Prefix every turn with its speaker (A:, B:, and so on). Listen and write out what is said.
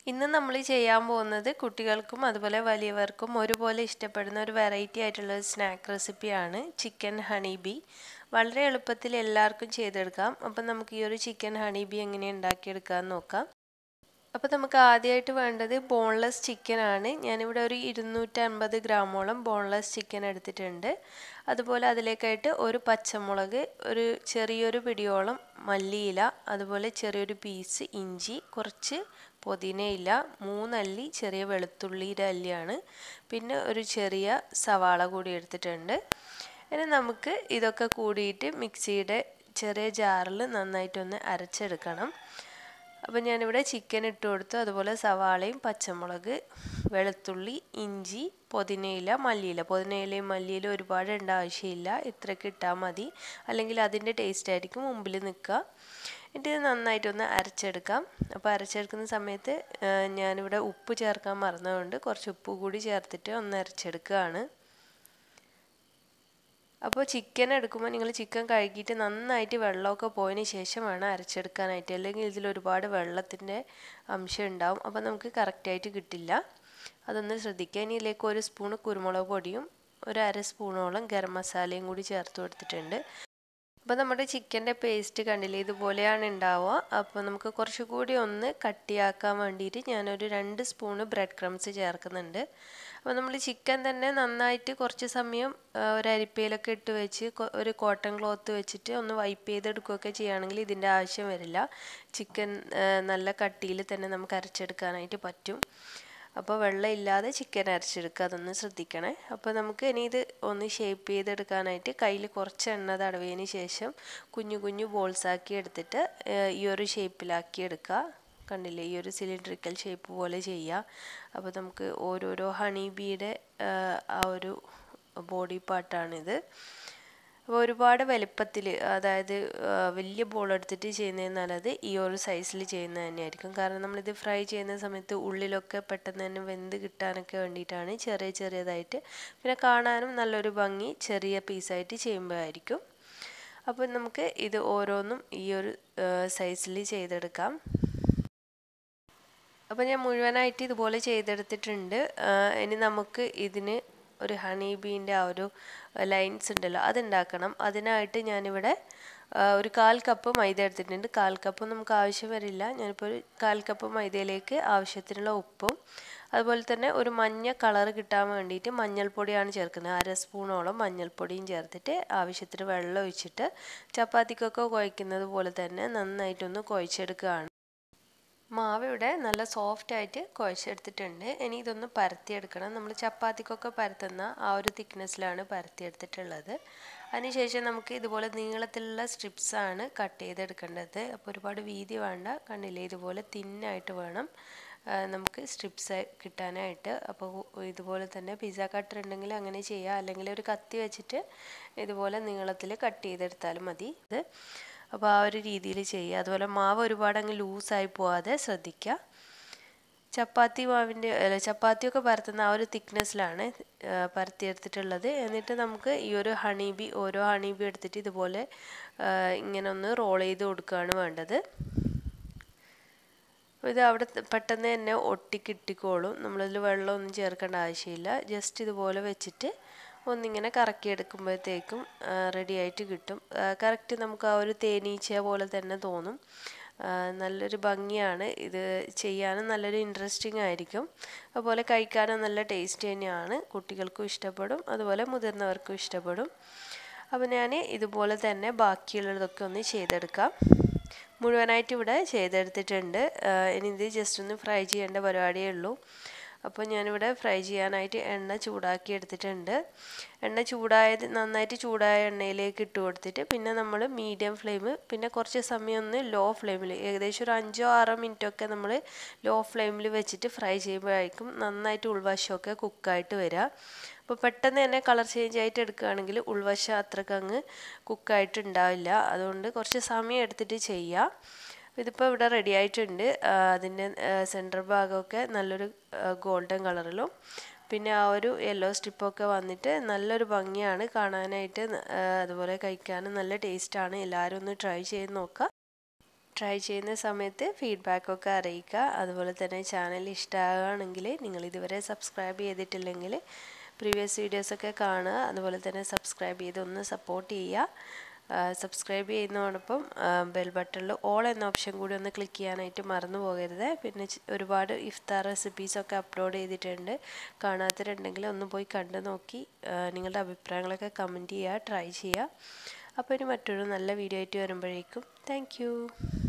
A: ഇന്ന് നമ്മൾ ചെയ്യാൻ പോകുന്നത് കുട്ടികൾക്കും അതുപോലെ വലിയവർക്കും ഒരുപോലെ ഇഷ്ടപ്പെടുന്ന ഒരു വെറൈറ്റി ആയിട്ടുള്ള ഒരു സ്നാക്ക് റെസിപ്പിയാണ് ചിക്കൻ ഹണി ബി വളരെ എളുപ്പത്തിൽ എല്ലാവർക്കും ചെയ്തെടുക്കാം അപ്പം നമുക്ക് ഈ ഒരു ചിക്കൻ ഹണി ബി എങ്ങനെ ഉണ്ടാക്കിയെടുക്കാമെന്ന് നോക്കാം അപ്പോൾ നമുക്ക് ആദ്യമായിട്ട് വേണ്ടത് ബോൺലെസ് ചിക്കൻ ആണ് ഞാനിവിടെ ഒരു ഇരുന്നൂറ്റമ്പത് ഗ്രാമോളം ബോൺലെസ് ചിക്കൻ എടുത്തിട്ടുണ്ട് അതുപോലെ അതിലേക്കായിട്ട് ഒരു പച്ചമുളക് ഒരു ചെറിയൊരു പിടിയോളം മല്ലിയില അതുപോലെ ചെറിയൊരു പീസ് ഇഞ്ചി കുറച്ച് പുതിനയില മൂന്നല്ലി ചെറിയ വെളുത്തുള്ളിയുടെ അല്ലിയാണ് പിന്നെ ഒരു ചെറിയ സവാള കൂടി എടുത്തിട്ടുണ്ട് ഇനി നമുക്ക് ഇതൊക്കെ കൂടിയിട്ട് മിക്സിയുടെ ചെറിയ ജാറിൽ നന്നായിട്ടൊന്ന് അരച്ചെടുക്കണം അപ്പോൾ ഞാനിവിടെ ചിക്കൻ ഇട്ട് കൊടുത്തു അതുപോലെ സവാളയും പച്ചമുളക് വെളുത്തുള്ളി ഇഞ്ചി പുതിനയില മല്ലിയില പുതിനയിലയും മല്ലിയിലും ഒരുപാട് ഇടേണ്ട ആവശ്യമില്ല ഇത്രയൊക്കെ ഇട്ടാൽ മതി അല്ലെങ്കിൽ അതിൻ്റെ ടേസ്റ്റ് ആയിരിക്കും മുമ്പിൽ നിൽക്കുക എന്നിട്ട് ഇത് നന്നായിട്ടൊന്ന് അരച്ചെടുക്കാം അപ്പോൾ അരച്ചെടുക്കുന്ന സമയത്ത് ഞാനിവിടെ ഉപ്പ് ചേർക്കാൻ മറന്നതുകൊണ്ട് കുറച്ച് ഉപ്പ് കൂടി ചേർത്തിട്ട് ഒന്ന് അരച്ചെടുക്കുകയാണ് അപ്പോൾ ചിക്കൻ എടുക്കുമ്പോൾ നിങ്ങൾ ചിക്കൻ കഴുകിയിട്ട് നന്നായിട്ട് വെള്ളമൊക്കെ പോയതിന് ശേഷം വേണം അരച്ചെടുക്കാനായിട്ട് അല്ലെങ്കിൽ ഇതിൽ ഒരുപാട് വെള്ളത്തിൻ്റെ അംശം ഉണ്ടാവും അപ്പോൾ നമുക്ക് കറക്റ്റായിട്ട് കിട്ടില്ല അതൊന്ന് ശ്രദ്ധിക്കുക ഇനി ഇതിലേക്ക് ഒരു സ്പൂണ് കുരുമുളക് പൊടിയും ഒരു അര സ്പൂണോളം ഗരം മസാലയും കൂടി ചേർത്ത് കൊടുത്തിട്ടുണ്ട് അപ്പോൾ നമ്മുടെ ചിക്കൻ്റെ പേസ്റ്റ് കണ്ടില്ലേ ഇതുപോലെയാണ് ഉണ്ടാവുക അപ്പോൾ നമുക്ക് കുറച്ചുകൂടി ഒന്ന് കട്ടിയാക്കാൻ വേണ്ടിയിട്ട് ഞാനൊരു രണ്ട് സ്പൂണ് ബ്രെഡ് ക്രംസ് ചേർക്കുന്നുണ്ട് അപ്പോൾ നമ്മൾ ചിക്കൻ തന്നെ നന്നായിട്ട് കുറച്ച് സമയം ഒരു അരിപ്പയിലൊക്കെ ഇട്ട് വെച്ച് ഒരു കോട്ടൺ ക്ലോത്ത് വെച്ചിട്ട് ഒന്ന് വൈപ്പ് ചെയ്തെടുക്കുകയൊക്കെ ചെയ്യുകയാണെങ്കിൽ ഇതിൻ്റെ ആവശ്യം വരില്ല ചിക്കൻ നല്ല കട്ടിയിൽ തന്നെ നമുക്ക് അരച്ചെടുക്കാനായിട്ട് പറ്റും അപ്പോൾ വെള്ളം ഇല്ലാതെ ചിക്കൻ അരച്ചെടുക്കുക അതൊന്ന് ശ്രദ്ധിക്കണേ അപ്പോൾ നമുക്ക് ഇനി ഇത് ഒന്ന് ഷേപ്പ് ചെയ്തെടുക്കാനായിട്ട് കയ്യിൽ കുറച്ച് എണ്ണ തടവിയതിന് ശേഷം കുഞ്ഞു കുഞ്ഞു ബോൾസ് ആക്കി എടുത്തിട്ട് ഈ ഒരു ഷേപ്പിലാക്കി എടുക്കുക കണ്ടില്ലേ ഈ ഒരു സിലിണ്ടറിക്കൽ ഷേപ്പ് പോലെ ചെയ്യുക അപ്പോൾ നമുക്ക് ഓരോരോ ഹണി ബീയുടെ ആ ഒരു ബോഡി പാർട്ടാണിത് അപ്പോൾ ഒരുപാട് വലുപ്പത്തിൽ അതായത് വലിയ ബോൾ എടുത്തിട്ട് ചെയ്യുന്നതിന് നല്ലത് ഈ ഒരു സൈസിൽ ചെയ്യുന്നത് തന്നെയായിരിക്കും കാരണം നമ്മളിത് ഫ്രൈ ചെയ്യുന്ന സമയത്ത് ഉള്ളിലൊക്കെ പെട്ടെന്ന് തന്നെ വെന്ത് കിട്ടാനൊക്കെ വേണ്ടിയിട്ടാണ് ചെറിയ ചെറിയതായിട്ട് പിന്നെ കാണാനും നല്ലൊരു ഭംഗി ചെറിയ പീസായിട്ട് ചെയ്യുമ്പോഴായിരിക്കും അപ്പോൾ നമുക്ക് ഇത് ഓരോന്നും ഈ ഒരു സൈസിൽ ചെയ്തെടുക്കാം അപ്പോൾ ഞാൻ മുഴുവനായിട്ട് ഇതുപോലെ ചെയ്തെടുത്തിട്ടുണ്ട് ഇനി നമുക്ക് ഇതിന് ഒരു ഹണി ബീൻ്റെ ആ ഒരു ലൈൻസ് ഉണ്ടല്ലോ അതുണ്ടാക്കണം അതിനായിട്ട് ഞാനിവിടെ ഒരു കാൽ കപ്പ് മൈദ എടുത്തിട്ടുണ്ട് കാൽ കപ്പ് നമുക്ക് ആവശ്യം വരില്ല ഞാനിപ്പോൾ ഒരു കാൽ കപ്പ് മൈദയിലേക്ക് ആവശ്യത്തിനുള്ള ഉപ്പും അതുപോലെ തന്നെ ഒരു മഞ്ഞ കളർ കിട്ടാൻ വേണ്ടിയിട്ട് മഞ്ഞൾപ്പൊടിയാണ് ചേർക്കുന്നത് അര സ്പൂണോളം മഞ്ഞൾപ്പൊടിയും ചേർത്തിട്ട് ആവശ്യത്തിന് വെള്ളം ഒഴിച്ചിട്ട് ചപ്പാത്തിക്കൊക്കെ കുഴയ്ക്കുന്നത് പോലെ തന്നെ നന്നായിട്ടൊന്ന് കുഴച്ചെടുക്കുകയാണ് മാവ് ഇവിടെ നല്ല സോഫ്റ്റ് ആയിട്ട് കുഴച്ചെടുത്തിട്ടുണ്ട് ഇനി ഇതൊന്ന് പരത്തിയെടുക്കണം നമ്മൾ ചപ്പാത്തിക്കൊക്കെ പരത്തുന്ന ആ ഒരു തിക്നെസ്സിലാണ് പരത്തിയെടുത്തിട്ടുള്ളത് അതിനുശേഷം നമുക്ക് ഇതുപോലെ നീളത്തിലുള്ള സ്ട്രിപ്സാണ് കട്ട് ചെയ്തെടുക്കേണ്ടത് അപ്പോൾ ഒരുപാട് വീതി വേണ്ട കണ്ടില്ലേ ഇതുപോലെ തിന്നായിട്ട് വേണം നമുക്ക് സ്ട്രിപ്സ് കിട്ടാനായിട്ട് അപ്പോൾ ഇതുപോലെ തന്നെ പിസ്സ കട്ടർ ഉണ്ടെങ്കിൽ അങ്ങനെ ചെയ്യുക അല്ലെങ്കിൽ ഒരു കത്തി വെച്ചിട്ട് ഇതുപോലെ നീളത്തിൽ കട്ട് ചെയ്തെടുത്താലും മതി ഇത് അപ്പോൾ ആ ഒരു രീതിയിൽ ചെയ്യുക അതുപോലെ മാവ് ഒരുപാട് അങ്ങ് ലൂസായി പോവാതെ ശ്രദ്ധിക്കുക ചപ്പാത്തി മാവിൻ്റെ അല്ല ചപ്പാത്തിയൊക്കെ പരത്തുന്ന ആ ഒരു തിക്നെസ്സിലാണ് പരത്തിയെടുത്തിട്ടുള്ളത് എന്നിട്ട് നമുക്ക് ഈ ഒരു ഹണി ബി ഓരോ ഹണി ബി എടുത്തിട്ട് ഇതുപോലെ ഇങ്ങനെ ഒന്ന് റോൾ ചെയ്ത് കൊടുക്കുകയാണ് വേണ്ടത് ഇത് അവിടെ പെട്ടെന്ന് തന്നെ ഒട്ടിക്കിട്ടിക്കോളും നമ്മളതിൽ വെള്ളമൊന്നും ചേർക്കേണ്ട ആവശ്യമില്ല ജസ്റ്റ് ഇതുപോലെ വെച്ചിട്ട് ഒന്നിങ്ങനെ കറക്കി എടുക്കുമ്പോഴത്തേക്കും റെഡി ആയിട്ട് കിട്ടും കറക്റ്റ് നമുക്ക് ആ ഒരു തേനീച്ച പോലെ തന്നെ തോന്നും നല്ലൊരു ഭംഗിയാണ് ഇത് ചെയ്യാനും നല്ലൊരു ഇൻട്രസ്റ്റിംഗ് ആയിരിക്കും അതുപോലെ കഴിക്കാനും നല്ല ടേസ്റ്റ് തന്നെയാണ് കുട്ടികൾക്കും ഇഷ്ടപ്പെടും അതുപോലെ മുതിർന്നവർക്കും ഇഷ്ടപ്പെടും അപ്പോൾ ഞാൻ ഇതുപോലെ തന്നെ ബാക്കിയുള്ളതൊക്കെ ഒന്ന് ചെയ്തെടുക്കാം മുഴുവനായിട്ട് ഇവിടെ ചെയ്തെടുത്തിട്ടുണ്ട് ഇനി ഇത് ജസ്റ്റ് ഒന്ന് ഫ്രൈ ചെയ്യേണ്ട പരിപാടിയേ ഉള്ളൂ അപ്പോൾ ഞാനിവിടെ ഫ്രൈ ചെയ്യാനായിട്ട് എണ്ണ ചൂടാക്കി എടുത്തിട്ടുണ്ട് എണ്ണ ചൂടായത് നന്നായിട്ട് ചൂടായ എണ്ണയിലേക്ക് ഇട്ട് കൊടുത്തിട്ട് പിന്നെ നമ്മൾ മീഡിയം ഫ്ലെയിം പിന്നെ കുറച്ച് സമയം ഒന്ന് ലോ ഫ്ലെയിമിൽ ഏകദേശം ഒരു അഞ്ചോ ആറോ മിനിറ്റൊക്കെ നമ്മൾ ലോ ഫ്ലെയിമിൽ വെച്ചിട്ട് ഫ്രൈ ചെയ്യുമ്പോഴായിരിക്കും നന്നായിട്ട് ഉൾവശമൊക്കെ കുക്കായിട്ട് വരിക അപ്പോൾ പെട്ടെന്ന് തന്നെ കളർ ചേഞ്ച് ആയിട്ട് എടുക്കുകയാണെങ്കിൽ ഉൾവശം അത്രയ്ക്ക് അങ്ങ് കുക്കായിട്ട് ഉണ്ടാവില്ല അതുകൊണ്ട് കുറച്ച് സമയം എടുത്തിട്ട് ചെയ്യുക ഇതിപ്പോൾ ഇവിടെ റെഡി ആയിട്ടുണ്ട് അതിൻ്റെ സെൻറ്റർ ഭാഗമൊക്കെ നല്ലൊരു ഗോൾഡൻ കളറിലും പിന്നെ ആ ഒരു യെല്ലോ സ്ട്രിപ്പൊക്കെ വന്നിട്ട് നല്ലൊരു ഭംഗിയാണ് കാണാനായിട്ട് അതുപോലെ കഴിക്കാനും നല്ല ടേസ്റ്റാണ് എല്ലാവരും ഒന്ന് ട്രൈ ചെയ്ത് നോക്കുക ട്രൈ ചെയ്യുന്ന സമയത്ത് ഫീഡ്ബാക്കൊക്കെ അറിയിക്കുക അതുപോലെ തന്നെ ചാനൽ ഇഷ്ടമാകുകയാണെങ്കിൽ നിങ്ങൾ ഇതുവരെ സബ്സ്ക്രൈബ് ചെയ്തിട്ടില്ലെങ്കിൽ പ്രീവിയസ് വീഡിയോസൊക്കെ കാണുക അതുപോലെ തന്നെ സബ്സ്ക്രൈബ് ചെയ്ത് ഒന്ന് സപ്പോർട്ട് ചെയ്യുക സബ്സ്ക്രൈബ് ചെയ്യുന്നതോടൊപ്പം ബെൽ ബട്ടണിൽ ഓൾ എന്ന ഓപ്ഷൻ കൂടി ഒന്ന് ക്ലിക്ക് ചെയ്യാനായിട്ട് മറന്നു പോകരുത് പിന്നെ ഒരുപാട് ഇഫ്താർ റെസിപ്പീസൊക്കെ അപ്ലോഡ് ചെയ്തിട്ടുണ്ട് കാണാത്തവരുണ്ടെങ്കിൽ ഒന്ന് പോയി കണ്ടു നോക്കി നിങ്ങളുടെ അഭിപ്രായങ്ങളൊക്കെ കമൻറ്റ് ചെയ്യുക ട്രൈ ചെയ്യുക അപ്പോൾ ഇനി മറ്റൊരു നല്ല വീഡിയോ ആയിട്ട് വരുമ്പോഴേക്കും താങ്ക്